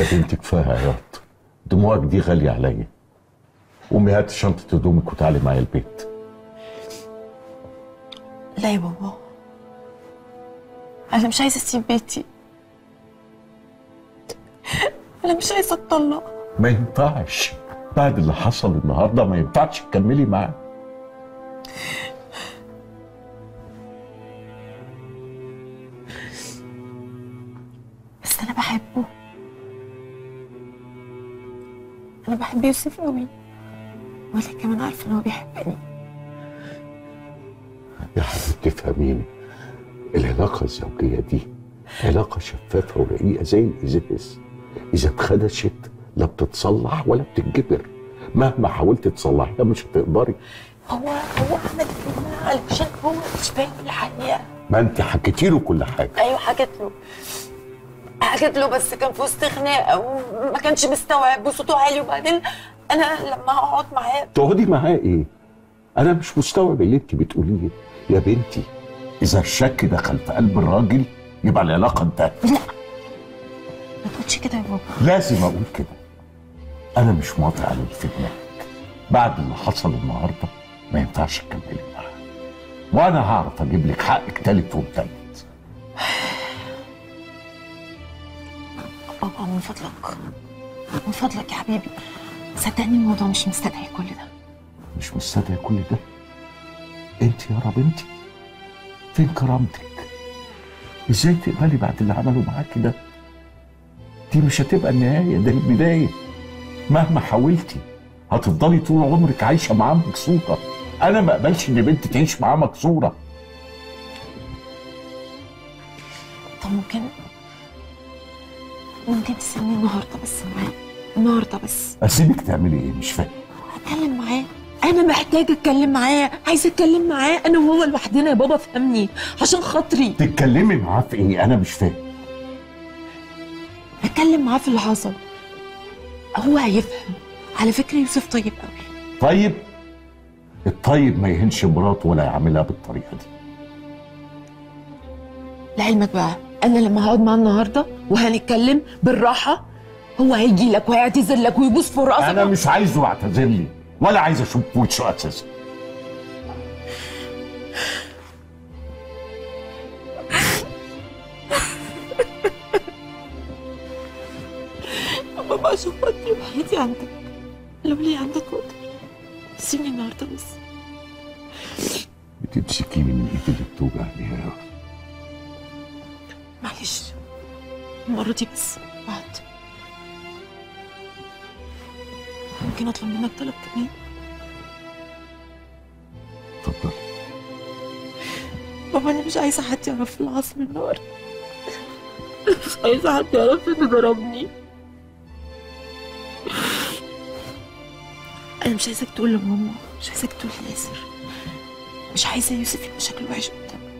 يا بنتي كفايه عياط دموعك دي غاليه عليا قومي هاتي شنطه هدومك وتعالي معايا البيت لا يا بابا انا مش عايزه اسيب بيتي انا مش عايزه اتطلق ما ينفعش بعد اللي حصل النهارده ما ينفعش تكملي معاه بس انا بحبه انا بحب يوسف قوي وانا كمان عارفه ان هو بيحبني يا حبيبتي فهميني العلاقة الزوجية دي علاقة شفافة ورقيقة زي الإزاز إذا اتخدشت لا بتتصلح ولا بتتجبر مهما حاولت تصلحيها مش هتقدري هو هو عمل كده علشان هو مش فاهم الحقيقه ما انت حكيتي له كل حاجة ايوه حكيت له حكيت له بس كان في وسط خناقه وما كانش مستوعب وصوته عالي وبعدين انا لما هقعد معاه تقعدي معاه ايه انا مش مستوعب اللي انت بتقوليه يا بنتي اذا الشك دخل في قلب الراجل يبقى العلاقة انتهت ما تقولش كده يا بابا لازم اقول كده انا مش موافق على اللي في دماغك بعد اللي حصل النهارده ما ينفعش تكملي معاه وانا هعرف اجيب لك حقك تالت ومتلت بابا من فضلك من فضلك يا حبيبي صدقني الموضوع مش مستدعي كل ده مش مستدعي كل ده انت يا بنتي فين كرامتك ازاي تقبلي بعد اللي عملوا معاكي ده دي مش هتبقى النهايه ده البدايه مهما حاولتي هتفضلي طول عمرك عايشه معاه مكسوره انا ما اقبلش ان بنتي تعيش معاه مكسوره طب ممكن ممكن تسيبني النهارده بس معاه النهارده بس اسيبك تعملي ايه مش فاهم اتكلم معاه انا محتاجه اتكلم معاه عايزه اتكلم معاه انا وهو لوحدنا يا بابا فهمني عشان خاطري تتكلمي معاه في ايه انا مش فاهم اتكلم معاه في اللي حصل هو هيفهم على فكره يوسف طيب قوي طيب الطيب ما يهنش مراته ولا يعملها بالطريقه دي لعلمك بقى انا لما هقعد معاه النهارده وهنتكلم بالراحه هو هيجي لك وهيعتذر لك ويبوس في راسك انا مش عايزه يعتذر لي ولا عايز اشوف وشه اساسا بابا عشان خاطري وحياتي عندك لو ليه عندك وقت سيبني النهارده بس بتمسكيني من ايدي اللي بتوجعني يا رب. معلش المرة دي بس بعد ممكن اطلب منك طلب كمان اتفضلي بابا انا مش عايزه حد يعرف اللي حصل النهارده مش عايزه حد يعرف انه ضربني انا مش عايزاك تقول لماما مش عايزاك تقول لياسر مش عايزه يوسف يبقى شكله وحش قدامك